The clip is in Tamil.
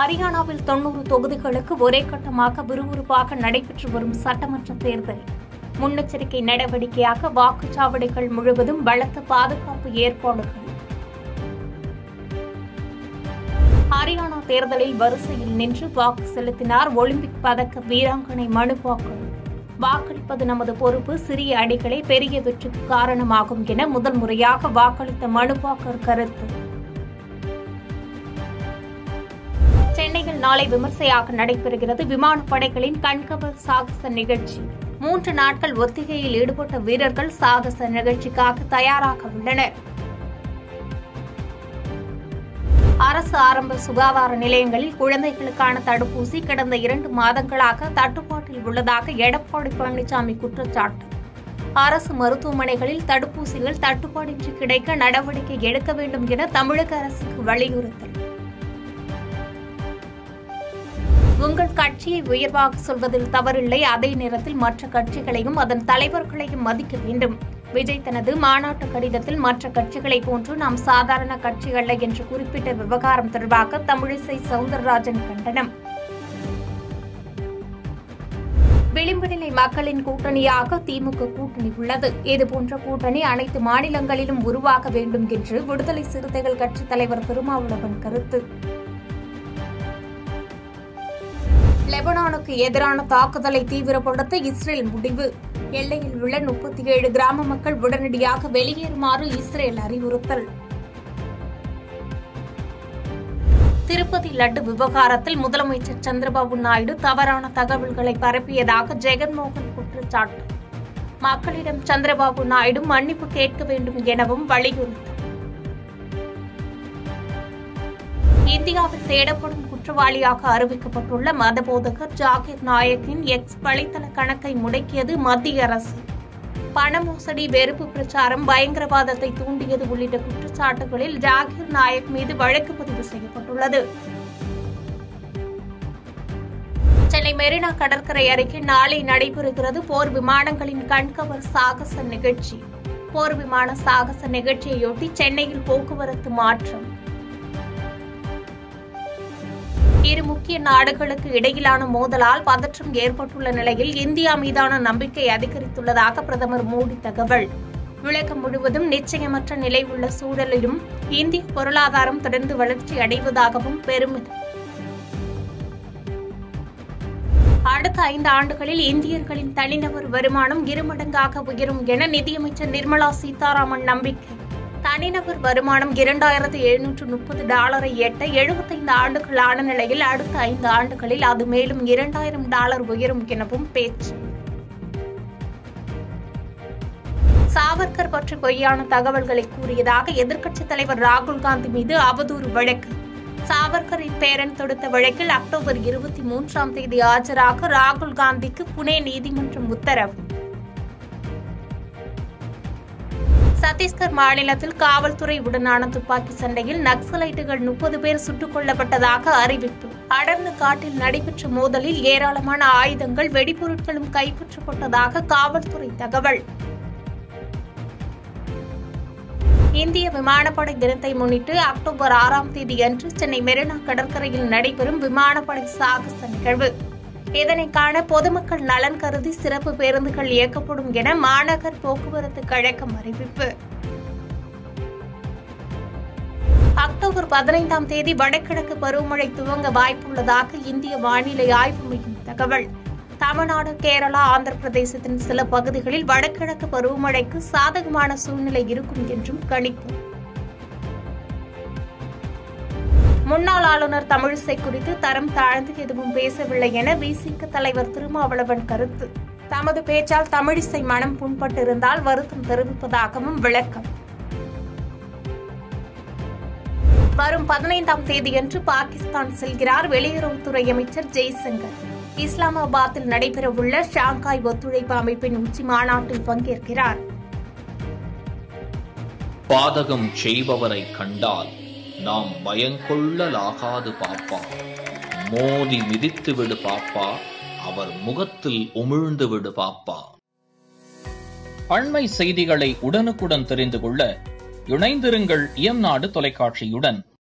ஹரியானாவில் தொன்னூறு தொகுதிகளுக்கு ஒரே கட்டமாக விறுவிறுப்பாக நடைபெற்று வரும் சட்டமன்ற தேர்தல் முன்னெச்சரிக்கை நடவடிக்கையாக வாக்குச்சாவடிகள் முழுவதும் பலத்த பாதுகாப்பு ஏற்பாடுகள் ஹரியானா தேர்தலில் வரிசையில் நின்று வாக்கு செலுத்தினார் ஒலிம்பிக் பதக்க வீராங்கனை மனுபாக்கர் வாக்களிப்பது நமது பொறுப்பு சிறிய அடிகளே பெரிய வெற்றிக்கு காரணமாகும் என முதல் முறையாக வாக்களித்த மனுபாக்கர் கருத்து சென்னையில் நாளை விமர்சையாக நடைபெறுகிறது விமானப்படைகளின் கண்கவர் சாகச நிகழ்ச்சி மூன்று நாட்கள் ஒத்திகையில் ஈடுபட்ட வீரர்கள் சாகச நிகழ்ச்சிக்காக தயாராக உள்ளனர் அரசு ஆரம்ப சுகாதார நிலையங்களில் குழந்தைகளுக்கான தடுப்பூசி கடந்த இரண்டு மாதங்களாக தட்டுப்பாட்டில் உள்ளதாக எடப்பாடி பழனிசாமி குற்றச்சாட்டு அரசு மருத்துவமனைகளில் தடுப்பூசிகள் தட்டுப்பாடின்றி கிடைக்க நடவடிக்கை எடுக்க வேண்டும் என தமிழக அரசுக்கு வலியுறுத்தல் உங்கள் கட்சியை உயர்வாக சொல்வதில் தவறில்லை அதே நேரத்தில் மற்ற கட்சிகளையும் அதன் தலைவர்களையும் மதிக்க வேண்டும் விஜய் தனது மாநாட்டு கடிதத்தில் மற்ற கட்சிகளைப் போன்று நாம் சாதாரண கட்சி அல்ல என்று குறிப்பிட்ட விவகாரம் தொடர்பாக தமிழிசை சவுந்தரராஜன் கண்டனம் விளிம்பு நிலை மக்களின் கூட்டணியாக திமுக கூட்டணி உள்ளது இதுபோன்ற கூட்டணி அனைத்து மாநிலங்களிலும் உருவாக வேண்டும் என்று விடுதலை சிறுத்தைகள் கட்சித் தலைவர் திருமாவளவன் கருத்து லெபனானுக்கு எதிரான தாக்குதலை தீவிரப்படுத்த இஸ்ரேல் முடிவு எல்லையில் உள்ள முப்பத்தி ஏழு கிராம மக்கள் உடனடியாக வெளியேறுமாறு இஸ்ரேல் அறிவுறுத்தல் திருப்பதி லட்டு விவகாரத்தில் முதலமைச்சர் சந்திரபாபு நாயுடு தவறான தகவல்களை பரப்பியதாக ஜெகன்மோகன் குற்றச்சாட்டு மக்களிடம் சந்திரபாபு நாயுடு மன்னிப்பு கேட்க வேண்டும் எனவும் வலியுறுத்தல் இந்தியாவில் தேடப்படும் குற்றவாளியாக அறிவிக்கப்பட்டுள்ள மதபோதகர் ஜாகிர் நாயக்கின் எக்ஸ் வலைதள கணக்கை முடக்கியது மத்திய அரசு பண மோசடி வெறுப்பு பிரச்சாரம் பயங்கரவாதத்தை தூண்டியது உள்ளிட்ட குற்றச்சாட்டுகளில் ஜாகிர் நாயக் மீது வழக்கு பதிவு செய்யப்பட்டுள்ளது சென்னை மெரினா கடற்கரை அருகே நாளை நடைபெறுகிறது போர் விமானங்களின் கண்கவர் சாகச நிகழ்ச்சி போர் விமான சாகச நிகழ்ச்சியையொட்டி சென்னையில் போக்குவரத்து மாற்றம் இரு முக்கிய நாடுகளுக்கு இடையிலான மோதலால் பதற்றம் ஏற்பட்டுள்ள நிலையில் இந்தியா மீதான நம்பிக்கை அதிகரித்துள்ளதாக பிரதமர் மோடி தகவல் உலகம் முழுவதும் நிச்சயமற்ற நிலை உள்ள சூழலிலும் இந்திய பொருளாதாரம் தொடர்ந்து வளர்ச்சி அடைவதாகவும் பெருமிதம் அடுத்த ஐந்து ஆண்டுகளில் இந்தியர்களின் தனிநபர் வருமானம் இருமடங்காக உயரும் என நிதியமைச்சர் நிர்மலா சீதாராமன் நம்பிக்கை தனிநபர் வருமானம் இரண்டாயிரத்து எழுநூற்று முப்பது டாலரை எட்ட எழுபத்தைந்து ஆண்டுகள் ஆன நிலையில் அடுத்த ஐந்து ஆண்டுகளில் அது மேலும் இரண்டாயிரம் டாலர் உயரும் எனவும் பேச்சு சாவர்கர் பற்றி பொய்யான தகவல்களை கூறியதாக எதிர்க்கட்சித் தலைவர் ராகுல் காந்தி மீது அவதூறு வழக்கு சாவர்கரின் பேரன் தொடுத்த வழக்கில் அக்டோபர் இருபத்தி மூன்றாம் தேதி ஆஜராக ராகுல் காந்திக்கு புனே நீதிமன்றம் உத்தரவு சத்தீஸ்கர் மாநிலத்தில் காவல்துறை உடனான துப்பாக்கி சண்டையில் நக்சலைட்டுகள் முப்பது பேர் சுட்டுக் கொல்லப்பட்டதாக அறிவிப்பு அடர்ந்த காட்டில் நடைபெற்ற மோதலில் ஏராளமான ஆயுதங்கள் வெடிபொருட்களும் கைப்பற்றப்பட்டதாக காவல்துறை தகவல் இந்திய விமானப்படை தினத்தை முன்னிட்டு அக்டோபர் ஆறாம் தேதி அன்று சென்னை மெரினா கடற்கரையில் நடைபெறும் விமானப்படை சாகச நிகழ்வு இதனை காண பொதுமக்கள் நலன் கருதி சிறப்பு பேருந்துகள் இயக்கப்படும் என மாநகர் போக்குவரத்து கழகம் அறிவிப்பு அக்டோபர் பதினைந்தாம் தேதி வடகிழக்கு பருவமழை துவங்க வாய்ப்புள்ளதாக இந்திய வானிலை ஆய்வு மையம் தகவல் தமிழ்நாடு கேரளா ஆந்திர பிரதேசத்தின் சில பகுதிகளில் வடகிழக்கு பருவமழைக்கு சாதகமான சூழ்நிலை இருக்கும் என்றும் கணிப்பு முன்னாள் ஆளுநர் தமிழிசை குறித்து தரம் தாழ்ந்து எதுவும் பேசவில்லை என விசிக தலைவர் திருமாவளவன் கருத்து தமது பேச்சால் தமிழிசை மனம் புண்பட்டிருந்தால் வருத்தம் தெரிவிப்பதாகவும் விளக்கம் வரும் பதினைந்தாம் தேதியன்று பாகிஸ்தான் செல்கிறார் வெளியுறவுத்துறை அமைச்சர் ஜெய்சங்கர் இஸ்லாமாபாத்தில் நடைபெறவுள்ள ஷாங்காய் ஒத்துழைப்பு அமைப்பின் உச்சி மாநாட்டில் பங்கேற்கிறார் பாதகம் செய்பவரை கண்டால் நாம் பயங்கொள்ளலாகாது பாப்பா மோதி மிதித்து விடு பாப்பா அவர் முகத்தில் உமிழ்ந்து விடு பாப்பா அண்மை செய்திகளை உடனுக்குடன் தெரிந்து கொள்ள இணைந்திருங்கள் இயம்நாடு தொலைக்காட்சியுடன்